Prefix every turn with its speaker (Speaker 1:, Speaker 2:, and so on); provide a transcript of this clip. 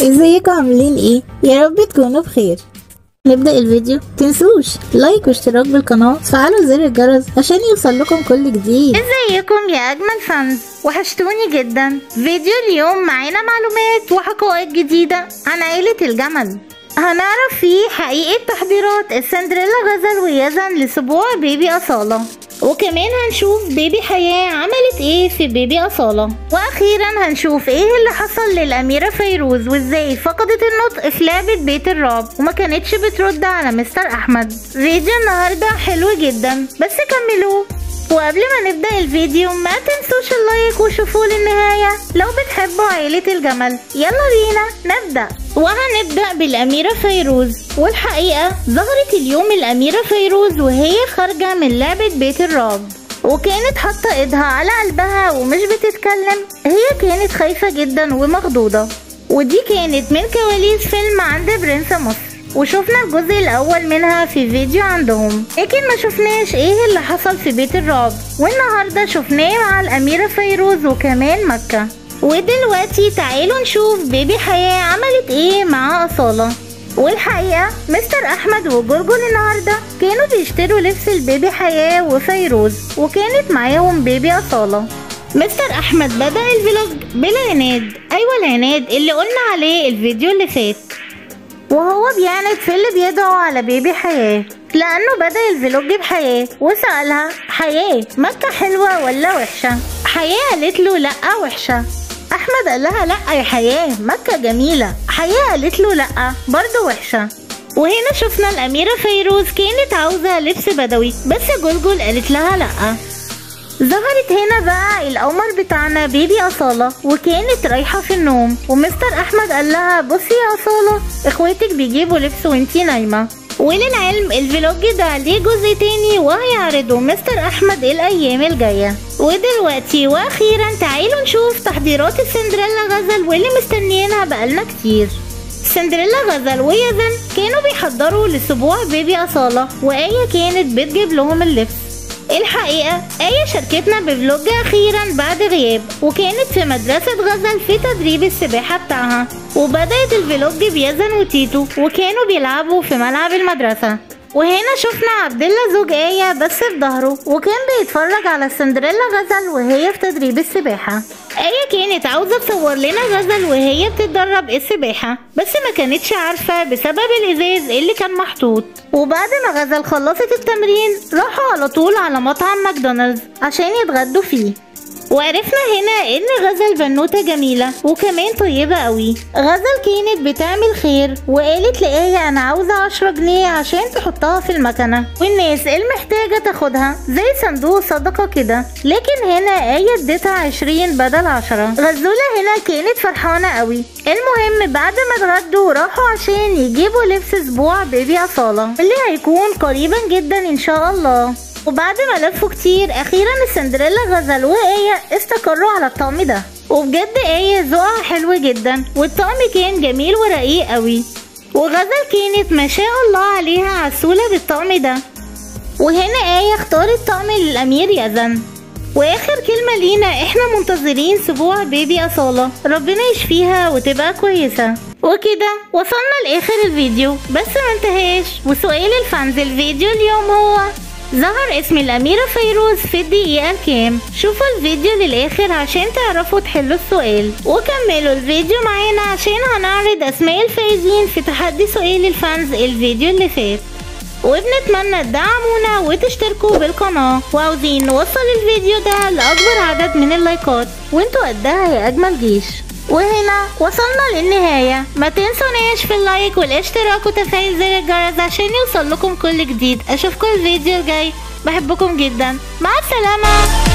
Speaker 1: ازيكم عاملين ايه يا رب تكونوا بخير نبدأ الفيديو تنسوش لايك واشتراك بالقناة وتفعلوا زر الجرس عشان يوصل لكم كل جديد
Speaker 2: ازيكم يا اجمل فانز وحشتوني جدا فيديو اليوم معانا معلومات وحقائق جديدة عن عيلة الجمل هنعرف فيه حقيقة تحضيرات السندريلا غزل ويزن لسبوع بيبي أصالة وكمان هنشوف بيبي حياة عملت ايه في بيبي أصالة واخيرا هنشوف ايه اللي حصل للأميرة فيروز وازاي فقدت النطق في لعبة بيت الرعب وما كانتش بترد على مستر أحمد فيديو النهاردة حلو جدا بس كملوه وقبل ما نبدأ الفيديو ما تنسوش اللايك وشوفوا للنهاية لو بتحبوا عائلة الجمل يلا بينا نبدأ وهنبدأ بالأميرة فيروز والحقيقة ظهرت اليوم الأميرة فيروز وهي خارجة من لعبة بيت الرعب وكانت حاطة ايدها على قلبها ومش بتتكلم هي كانت خايفة جدا ومخضوضة ودي كانت من كواليس فيلم عند برنس مصر وشفنا الجزء الاول منها في فيديو عندهم لكن ما شفناش ايه اللي حصل في بيت الرعب والنهارده شفناه مع الاميره فيروز وكمان مكه ودلوقتي تعالوا نشوف بيبي حياه عملت ايه مع اصاله والحقيقه مستر احمد وجرجل النهارده كانوا بيشتروا لبس البيبي حياه وفيروز وكانت معاهم بيبي اصاله مستر احمد بدا الفلوج بالعناد ايوه العناد اللي قلنا عليه الفيديو اللي فات وهو بيعند في اللي بيدعو على بيبي حياة لأنه بدأ الفلوج بحياة وسألها حياة مكة حلوة ولا وحشة حياة قالت له لأ وحشة أحمد قال لها لأ يا حياة مكة جميلة حياة قالت له لأ برضه وحشة وهنا شفنا الأميرة فيروز كانت عاوزة لبس بدوي بس جلجل قالت لها لأ ظهرت هنا بقى القمر بتاعنا بيبي أصالة وكانت رايحة في النوم ومستر أحمد قال لها بصي يا أصالة اخواتك بيجيبوا لبس وانتي نايمة وللعلم الفلوج ده ليه جزء تاني وهيعرضه مستر أحمد الأيام الجاية ودلوقتي وأخيرا تعالوا نشوف تحضيرات السندريلا غزل واللي مستنيينها بقالنا كتير سندريلا غزل ويزن كانوا بيحضروا لسبوع بيبي أصالة وآية كانت بتجيب لهم اللبس الحقيقة آية شاركتنا بفلوج أخيرا بعد غياب وكانت في مدرسة غزل في تدريب السباحة بتاعها وبدأت الفلوج بيزن وتيتو وكانوا بيلعبوا في ملعب المدرسة وهنا شفنا عبد الله زوج آية بس في ظهره وكان بيتفرج على سندريلا غزل وهي في تدريب السباحة آية كانت عاوزة تصور لنا غزل وهي بتتدرب السباحة بس ما كانتش عارفة بسبب الإزاز اللي كان محطوط وبعد ما غزل خلصت التمرين راحوا على طول على مطعم ماكدونالدز عشان يتغدوا فيه وعرفنا هنا ان غزل بنوتة جميلة وكمان طيبة قوي غزل كانت بتعمل خير وقالت لآية انا عاوزة عشرة جنيه عشان تحطها في المكنة والناس المحتاجة تاخدها زي صندوق صدقة كده لكن هنا آية اديتها عشرين بدل عشرة غزولة هنا كانت فرحانة قوي المهم بعد ما اتغدوا راحوا عشان يجيبوا لبس اسبوع بيبي أصالة اللي هيكون قريبا جدا ان شاء الله وبعد ما لفوا كتير اخيرا السندريلا غزل وآية استقروا على الطقم ده وبجد آية ذوقها حلو جدا والطقم كان جميل ورقيق قوي وغزل كانت ما شاء الله عليها عسولة بالطقم ده وهنا آية اختارت طقم للأمير يزن واخر كلمة لينا احنا منتظرين سبوع بيبي أصالة ربنا يشفيها وتبقى كويسة وكده وصلنا لاخر الفيديو بس ما انتهاش وسؤال الفانز الفيديو اليوم هو ظهر اسم الأميرة فيروز في الدقيقة الكام شوفوا الفيديو للآخر عشان تعرفوا تحلوا السؤال وكملوا الفيديو معانا عشان هنعرض أسماء الفايزين في تحدي سؤال الفانز الفيديو اللي فات وبنتمنى تدعمونا وتشتركوا بالقناة وعاوزين نوصل الفيديو ده لأكبر عدد من اللايكات وانتوا قدها يا أجمل جيش وهنا وصلنا للنهاية ما تنسوناش في اللايك والاشتراك وتفعيل زر الجرس عشان يوصل لكم كل جديد اشوفكم الفيديو الجاي بحبكم جدا مع السلامة